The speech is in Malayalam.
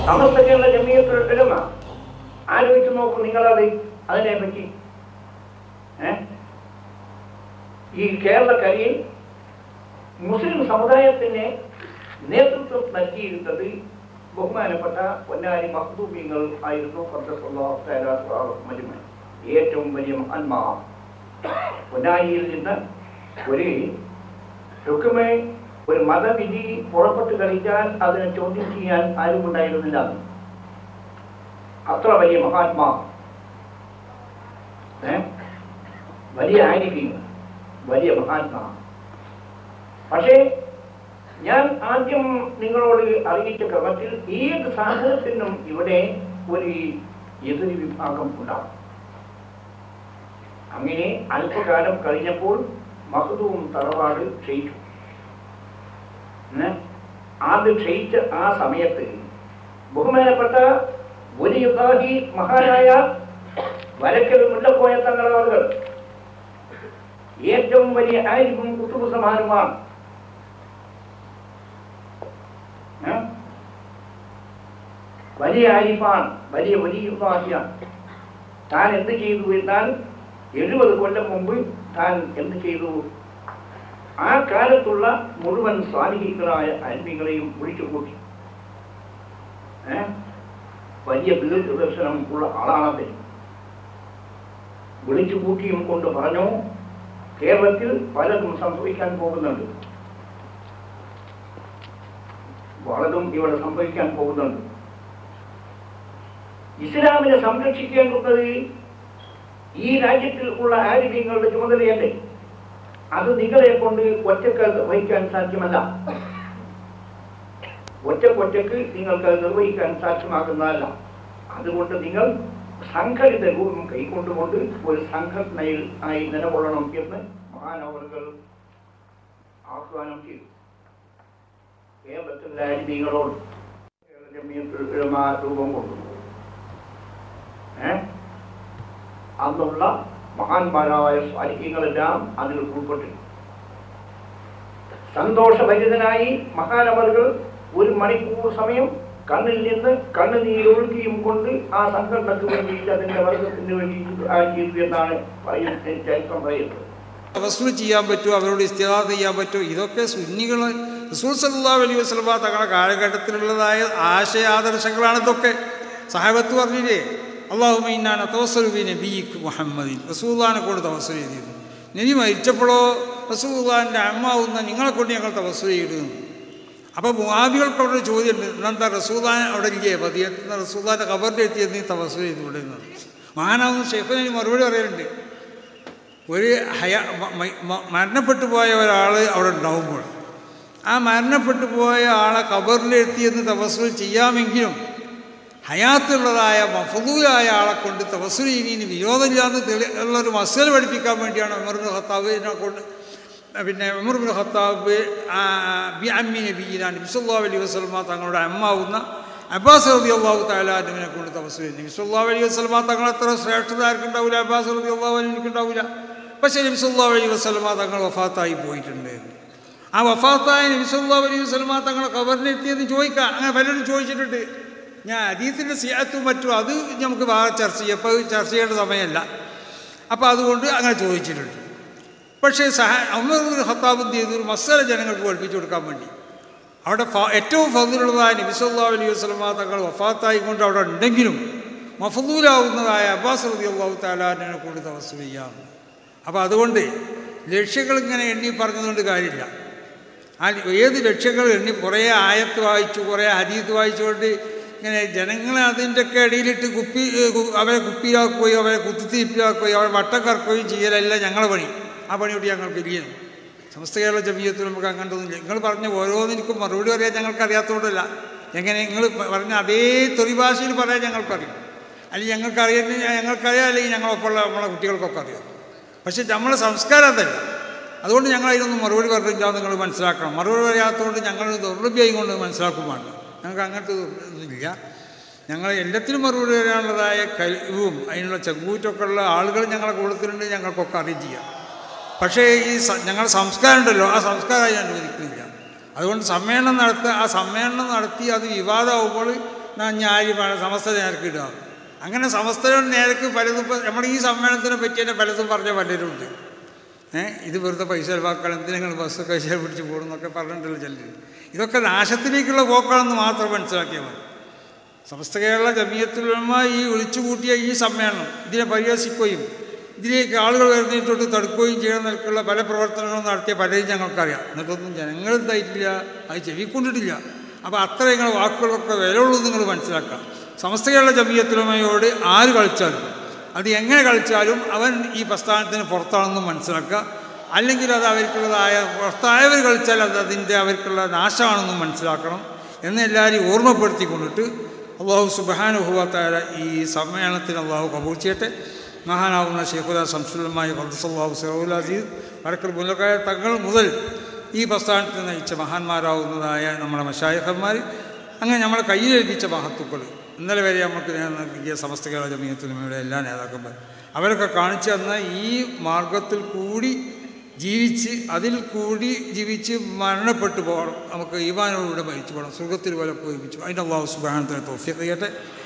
സമസ്ത കേരള ജമീയത്തുൽ ഉലമ ആലോചിച്ച് നോക്കൂ നിങ്ങളത് അതിനെ പറ്റി ഏ? ഈ കേരളക്കരയിൽ മുസ്ലിം സമുദായത്തിന് നേതൃത്വം നൽകിയിരുന്നത് ബഹുമാനപ്പെട്ട പൊന്നാരി മഹദൂബിങ്ങൾ ആയിരുന്നു മരുമ ഏറ്റവും വലിയ മഹാന്മാർ പൊന്നാരിയിൽ നിന്ന് ഒരു ഹുക്കുമെ ഒരു മതവിധി പുറപ്പെട്ടു കഴിഞ്ഞാൽ അതിനെ ചോദ്യം ചെയ്യാൻ ആരും ഉണ്ടായിരുന്നില്ല അത്ര വലിയ മഹാത്മാ ഏ? വലിയ ആയിരിക്കും വലിയ മഹാത്മാ പക്ഷേ ഞാൻ ആദ്യം നിങ്ങളോട് അറിയിച്ച ക്രമത്തിൽ ഏത് സാഹചര്യത്തിനും ഇവിടെ ഒരു എതിർ വിഭാഗം ഉണ്ടാകും അങ്ങനെ അല്പകാലം കഴിഞ്ഞപ്പോൾ മഹദൂം തറവാട് ക്ഷയിച്ചു ഏ? അത് ക്ഷയിച്ച ആ സമയത്ത് ബഹുമാനപ്പെട്ട ഒരു യുഗാഹി മഹാനായ വരക്കൽ മുല്ലക്കോയ തങ്ങളവർ ഏറ്റവും വലിയ ആയിരിക്കും കുത്തുബ് സമാനുമാണ് ഏ? വലിയ ആരിഫാൻ വലിയ വലിയ യുഗാഹിയാണ് താൻ എന്ത് ചെയ്തു എന്നാൽ എഴുപത് കൊല്ലം മുമ്പ് താൻ എന്ത് ചെയ്തു ആ കാലത്തുള്ള മുഴുവൻ സ്വാധീനികളായ അന്മികളെയും വിളിച്ചു കൂട്ടി ഏ? വലിയ ദീർഘദർശനം ഉള്ള ആളാണത് വിളിച്ചു കൂട്ടിയും കൊണ്ട് പറഞ്ഞു കേരളത്തിൽ പലതും സംഭവിക്കാൻ പോകുന്നുണ്ട് പലതും ഇവിടെ സംഭവിക്കാൻ പോകുന്നുണ്ട് ഇസ്ലാമിനെ സംരക്ഷിക്കേണ്ടത് ഈ രാജ്യത്തിൽ ഉള്ള ആരോഗ്യങ്ങളുടെ ചുമതലയല്ലേ അത് നിങ്ങളെ കൊണ്ട് ഒറ്റക്ക് വഹിക്കാൻ സാധ്യമല്ല ഒറ്റക്കൊറ്റക്ക് നിങ്ങൾക്ക് അത് നിർവഹിക്കാൻ സാധ്യമാകുന്നതല്ല അതുകൊണ്ട് നിങ്ങൾ സംഘടിത രൂപം കൈക്കൊണ്ടുകൊണ്ട് ഒരു സംഘടനയിൽ ആയി നിലകൊള്ളണം എന്ന് മഹാനവറുകൾ ആഹ്വാനം ചെയ്തു കേരളത്തിലെ അരിമീകളോട് രൂപം കൊണ്ടു ഏ അന്നുള്ള മഹാന്മാരായ സ്വാലിഹ്യങ്ങളെല്ലാം അതിൽ ഉൾപ്പെട്ടു സന്തോഷഭരിതനായി മഹാനവറുകൾ ഒരു മണിക്കൂർ സമയം കണ്ണിൽ നിന്ന് കണ്ണുനീരൊഴുകിയും കൊണ്ട് ആ സംഘടനക്ക് വേണ്ടിയിട്ട് അതിന്റെ വർഗത്തിന് വേണ്ടിയിട്ട് ആ ചെയ്തു എന്നാണ് പറയുന്നത് ചരിത്രം പറയുന്നത് വസൂൽ ചെയ്യാൻ പറ്റുമോ അവരോട് ഇസ്തിഹാദ ചെയ്യാൻ പറ്റുമോ ഇതൊക്കെ സുന്നികൾ റസൂൽ സല്ലാ അലൈഹി വസ്ലമ തങ്ങളുടെ കാലഘട്ടത്തിലുള്ളതായ ആശയാദർശങ്ങളാണ് ഇതൊക്കെ സഹാബത്ത് പറഞ്ഞില്ലേ അള്ളാഹുമൈനാൻ തവസലുബി നബീഖ് മുഹമ്മദിൻ റസൂല്ലാനെ കൊണ്ട് തവസൽ ചെയ്തിരുന്നു നബി മരിച്ചപ്പോഴോ റസൂല്ലാൻ്റെ അമ്മാവുന്ന നിങ്ങളെ കൊണ്ട് ഞങ്ങൾ തവസൽ ചെയ്തിരുന്നു അപ്പോൾ മുഹാബികൾക്ക് അവിടെ ചോദ്യമുണ്ട് ഇന്നെന്താ റസൂദാൻ അവിടെ ഇല്ലേ പതിയെത്തുന്ന റസൂദാൻ്റെ ഖബറിൻ്റെ എത്തിയത് നീ തപസ് ചെയ്ത് വിടുന്നത് മഹാനാവുന്ന ഷെഫിന് മറുപടി പറയലുണ്ട് ഒരു ഹയ മ- മ- മ- മരണപ്പെട്ടു പോയ ഒരാൾ അവിടെ ഉണ്ടാവുമ്പോൾ ആ മരണപ്പെട്ടു പോയ ആളെ ഖബറിലെത്തിയെന്ന് തപസ്സുൽ ചെയ്യാമെങ്കിലും ഹയാത്തുള്ളതായ മഫദൂലായ ആളെ കൊണ്ട് തപസ്സുൽ ചെയ്യുന്നതിന് വിരോധമില്ലാന്ന് തെളി ഉള്ളൊരു മസൽ പഠിപ്പിക്കാൻ വേണ്ടിയാണ് ഉമർബിൻ ഖത്താബിനെ കൊണ്ട് പിന്നെ ഉമർബിൻ ഖത്താബ് ആ, ബി അമ്മി നബീന നബിസുല്ലാ അലൈഹി വസ്ലമ തങ്ങളുടെ അമ്മാവുന്ന അബ്ബാസ് റബി അള്ളാഹു താലാനുവിനെ കൊണ്ട് തപസ് ചെയ്തു നബിസുല്ലാ അലൈഹി വസ്ലമ തങ്ങൾ അത്ര ശ്രേഷ്ഠത ആർക്കുണ്ടാവില്ല അബ്ബാസ് റബി അള്ളാഹു എനിക്കുണ്ടാവില്ല പക്ഷേ നബിസുല്ലാ അലൈഹി വസ്ലമ തങ്ങൾ വഫാത്തായി പോയിട്ടുണ്ട് ആ വഫാത്തായ നബിസുല്ലാ അലൈഹി വസ്ലമ തങ്ങളെ കവറിനെത്തിയെന്ന് ചോദിക്കാം അങ്ങനെ പലരും ചോദിച്ചിട്ടുണ്ട് ഞാൻ അതീത്തിൻ്റെ സിയാത്തും മറ്റും അത് നമുക്ക് വേറെ ചർച്ച ചെയ്യാം ഇപ്പോൾ ചർച്ച ചെയ്യേണ്ട സമയമല്ല അപ്പോൾ അതുകൊണ്ട് അങ്ങനെ ചോദിച്ചിട്ടുണ്ട് പക്ഷേ സഹ അമർ ഹത്താബ് എന്ത് ചെയ്തു ഒരു മസാല ജനങ്ങൾക്ക് പഠിപ്പിച്ചു കൊടുക്കാൻ വേണ്ടി അവിടെ ഫ- ഏറ്റവും ഫതിലുള്ളതായ നബിസല്ലാ അലൈഹി വസ്ലമ തങ്ങൾ വഫാത്തായി കൊണ്ട് അവിടെ ഉണ്ടെങ്കിലും മഫദൂലാവുന്നതായ അബ്ബാസ് റതി അള്ളാഹു താലാനെ കൊണ്ട് തപസ് ചെയ്യാം അപ്പോൾ അതുകൊണ്ട് ലക്ഷ്യങ്ങൾ ഇങ്ങനെ എണ്ണി പറഞ്ഞതുകൊണ്ട് കാര്യമില്ല ആ ഏത് ലക്ഷ്യങ്ങൾ എണ്ണി കുറേ ആയത്ത് വായിച്ചു കുറേ ഹദീത്ത് വായിച്ചുകൊണ്ട് ഇങ്ങനെ ജനങ്ങളെ അതിൻ്റെയൊക്കെ ഇടയിലിട്ട് കുപ്പി ഏ, കു- അവരെ കുപ്പിയിലാക്കുകയോ അവരെ കുത്തിത്തിരിപ്പിലാക്കുകയോ അവരെ വട്ടം കറക്കുകയും ചെയ്യലല്ല ഞങ്ങളെ പണി ആ പണിയോട് ഞങ്ങൾ പിരിയുന്നു സമസ്ത കേരള ജമീയത്തിൽ നമുക്ക് അങ്ങനത്തൊന്നുമില്ല നിങ്ങൾ പറഞ്ഞ ഓരോന്നിനും മറുപടി പറയാൻ ഞങ്ങൾക്ക് അറിയാത്തതുകൊണ്ടല്ല എങ്ങനെ നിങ്ങൾ പറഞ്ഞ അതേ തൊറി ഭാഷയിൽ പറയാൻ ഞങ്ങൾക്കറിയും അല്ലെങ്കിൽ ഞങ്ങൾക്കറിയാൻ ഞങ്ങൾക്കറിയാം അല്ലെങ്കിൽ ഞങ്ങളൊപ്പമുള്ള നമ്മളെ കുട്ടികൾക്കൊക്കെ അറിയാം പക്ഷേ നമ്മളെ സംസ്കാരം അതല്ല അതുകൊണ്ട് ഞങ്ങൾ അതിനൊന്നും മറുപടി പറഞ്ഞില്ല എന്ന് നിങ്ങൾ മനസ്സിലാക്കണം മറുപടി പറയാത്തതുകൊണ്ട് ഞങ്ങൾ ദൗർലഭ്യം കൊണ്ട് മനസ്സിലാക്കും വേണ്ട ഞങ്ങൾക്ക് അങ്ങനത്തെ ഒന്നുമില്ല ഞങ്ങൾ എല്ലാത്തിനും മറുപടി വരാനുള്ളതായ കഴിവും അതിനുള്ള ചെങ്കൂറ്റൊക്കെ ഉള്ള ആളുകൾ ഞങ്ങളെ കൂട്ടത്തിലുണ്ട് ഞങ്ങൾക്കൊക്കെ അറിയും ചെയ്യാം പക്ഷേ ഈ സ- ഞങ്ങളുടെ സംസ്കാരം ഉണ്ടല്ലോ ആ സംസ്കാരം ഞാൻ അനുവദിക്കുന്നില്ല അതുകൊണ്ട് സമ്മേളനം നടത്തുക ആ സമ്മേളനം നടത്തി അത് വിവാദമാകുമ്പോൾ ഞാൻ ഞാരി സമസ്ത നേർക്ക് ഇടുക അങ്ങനെ സമസ്തയുടെ നേർക്ക് പലതും ഇപ്പം നമ്മുടെ ഈ സമ്മേളനത്തിനെ പറ്റി തന്നെ പലതും പറഞ്ഞ പലരുണ്ട് ഏഹ് ഇത് വെറുതെ പൈസ ചെലവാക്കണം എന്തിനെങ്കിലും ബസ്സൊക്കെ ശരി പിടിച്ച് പോകുന്നൊക്കെ പറഞ്ഞിട്ടുള്ള ചിലർ ഇതൊക്കെ നാശത്തിലേക്കുള്ള പോക്കാണെന്ന് മാത്രം മനസ്സിലാക്കിയാൽ മതി സമസ്ത കേരള ജമീയത്തിലുമ ഈ വിളിച്ചുകൂട്ടിയ ഈ സമ്മേളനം ഇതിനെ പരിഹസിക്കുകയും ഇതിലേക്ക് ആളുകൾ വരുന്നിട്ടോട്ട് തടുക്കുകയും ചെയ്യുന്ന നിലക്കുള്ള പല പ്രവർത്തനങ്ങളും നടത്തിയ പലരും ഞങ്ങൾക്കറിയാം എന്നിട്ടൊന്നും ജനങ്ങൾ എന്തായിട്ടില്ല അത് ചെവിക്കൊണ്ടിട്ടില്ല അപ്പോൾ അത്ര നിങ്ങളുടെ വാക്കുകളൊക്കെ വിലയുള്ളൂ നിങ്ങൾ മനസ്സിലാക്കാം സമസ്ത കേരള ജമീയത്തിലുമയോട് ആര് കളിച്ചാലും അത് എങ്ങനെ കളിച്ചാലും അവൻ ഈ പ്രസ്ഥാനത്തിന് പുറത്താണെന്നും മനസ്സിലാക്കുക അല്ലെങ്കിൽ അത് അവർക്കുള്ളതായ പുറത്തായവർ കളിച്ചാൽ അത് അതിൻ്റെ അവർക്കുള്ള നാശമാണെന്നും മനസ്സിലാക്കണം എന്ന് എല്ലാവരെയും ഓർമ്മപ്പെടുത്തിക്കൊണ്ടിട്ട് അള്ളാഹു സുബാനുഭവത്തായ ഈ സമ്മേളനത്തിന് അള്ളാഹു കബൂൾ ചെയ്യട്ടെ മഹാനാവുന്ന ഷെയ്ഖുല സംസുലമായ ഖദ്സല്ലാഹു സഹുൽ അസീദ് വരക്കൽ മുല്ലക്കായ തങ്ങൾ മുതൽ ഈ പ്രസ്ഥാനത്തെ നയിച്ച മഹാന്മാരാവുന്നതായ നമ്മുടെ മഷായഖന്മാർ അങ്ങനെ നമ്മളെ കയ്യിലെത്തിച്ച മഹത്തുക്കൾ ഇന്നലെ വരെ നമുക്ക് നൽകിയ സമസ്ത കേരള ജമീയത്തിനുമയുടെ എല്ലാ നേതാക്കന്മാർ അവരൊക്കെ കാണിച്ചു തന്ന ഈ മാർഗത്തിൽ കൂടി ജീവിച്ച് അതിൽ കൂടി ജീവിച്ച് മരണപ്പെട്ടു പോകണം നമുക്ക് ഈമാനോടുകൂടെ മരിച്ചു പോകണം സ്വർഗത്തിൽ പോലെ പോയിപ്പിച്ചു അതിൻ്റെ അള്ളാഹു സുബാനത്തിന് തോഫിയൊക്കെ ചെയ്യട്ടെ